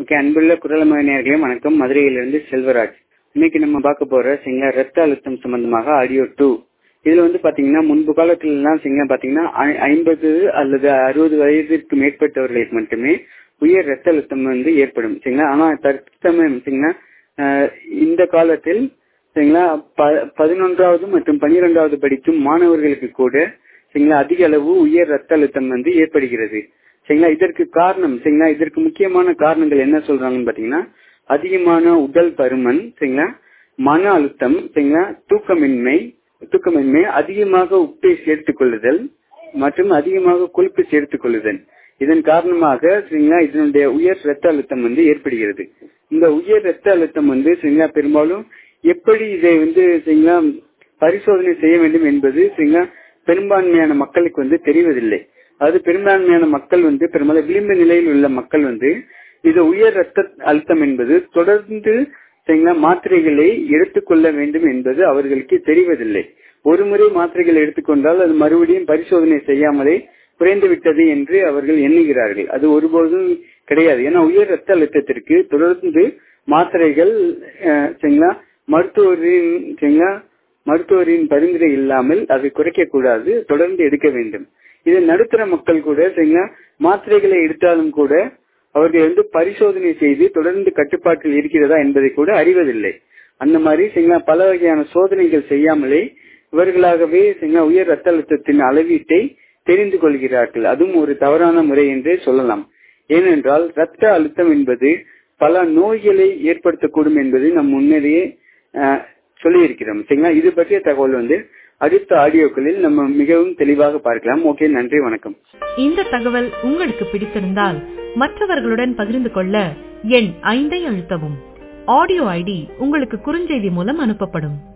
okay அன்புள்ள குரலமக நேர்களே வணக்கம் மதுரையிலிருந்து செல்வராஜ் இன்னைக்கு நம்ம பார்க்க போற சிங்க ரத்த அழுத்தம் சம்பந்தமாக ஆடியோ டூ இதுல வந்து பாத்தீங்கன்னா முன்பு காலத்துல எல்லாம் சிங்க பாத்தீங்கன்னா ஐ- ஐம்பது அல்லது அறுபது வயதிற்கு மேற்பட்டவர்களுக்கு மட்டுமே உயர் ரத்த அழுத்தம் வந்து ஏற்படும் சரிங்களா ஆனா தற்சமயம் சரிங்களா ஆஹ் இந்த காலத்தில் சரிங்களா ப- பதினொன்றாவது மற்றும் பனிரெண்டாவது படிக்கும் மாணவர்களுக்கு கூட சரிங்களா அதிக அளவு உயர் ரத்த அழுத்தம் வந்து ஏற்படுகிறது சரிங்களா இதற்கு காரணம் சரிங்களா இதற்கு முக்கியமான காரணங்கள் என்ன சொல்றாங்கன்னு பாத்தீங்கன்னா அதிகமான உடல் பருமன் சரிங்களா மன அழுத்தம் சரிங்களா தூக்கமின்மை தூக்கமின்மை அதிகமாக உப்பை சேர்த்துக் கொள்ளுதல் மற்றும் அதிகமாக கொழுப்பு சேர்த்துக் கொள்ளுதல் இதன் காரணமாக சரிங்களா இதனுடைய உயர் ரத்த அழுத்தம் வந்து ஏற்படுகிறது இந்த உயர் ரத்த அழுத்தம் வந்து சரிங்களா பெரும்பாலும் எப்படி இதை வந்து சரிங்களா பரிசோதனை செய்ய வேண்டும் என்பது சரிங்களா பெரும்பான்மையான மக்களுக்கு வந்து தெரிவதில்லை அது பெரும்பான்மையான மக்கள் வந்து பெரும்பாலும் விளிம்பு நிலையில் உள்ள மக்கள் வந்து இது உயர் ரத்த அழுத்தம் என்பது தொடர்ந்து சரிங்களா மாத்திரைகளை எடுத்துக்கொள்ள வேண்டும் என்பது அவர்களுக்கு தெரிவதில்லை ஒரு முறை மாத்திரைகள் எடுத்துக்கொண்டால் அது மறுபடியும் பரிசோதனை செய்யாமலே குறைந்து விட்டது என்று அவர்கள் எண்ணுகிறார்கள் அது ஒருபோதும் கிடையாது ஏன்னா உயர் ரத்த அழுத்தத்திற்கு தொடர்ந்து மாத்திரைகள் அஹ், சரிங்களா மருத்துவரின் சரிங்களா மருத்துவரின் பரிந்துரை இல்லாமல் அதை குறைக்க கூடாது தொடர்ந்து எடுக்க வேண்டும் இது நடுத்தர மக்கள் கூட சரிங்களா மாத்திரைகளை எடுத்தாலும் கூட அவர்கள் வந்து பரிசோதனை செய்து தொடர்ந்து கட்டுப்பாட்டில் இருக்கிறதா என்பதை கூட அறிவதில்லை அந்த மாதிரி சரிங்களா பல வகையான சோதனைகள் செய்யாமலே இவர்களாகவே சரிங்களா உயர் ரத்த அழுத்தத்தின் அளவீட்டை தெரிந்து கொள்கிறார்கள் அதுவும் ஒரு தவறான முறை என்றே சொல்லலாம் ஏனென்றால் ரத்த அழுத்தம் என்பது பல நோய்களை ஏற்படுத்தக்கூடும் என்பது நம் முன்னரே அஹ், சொல்லியிருக்கிறோம் சரிங்களா இது பற்றிய தகவல் வந்து அடுத்த ஆடியோக்களில் நம்ம மிகவும் தெளிவாக பார்க்கலாம் ஓகே நன்றி வணக்கம் இந்த தகவல் உங்களுக்கு பிடித்திருந்தால் மற்றவர்களுடன் பகிர்ந்து கொள்ள எண் ஐந்தை அழுத்தவும் ஆடியோ ஐடி உங்களுக்கு குறுஞ்செய்தி மூலம் அனுப்பப்படும்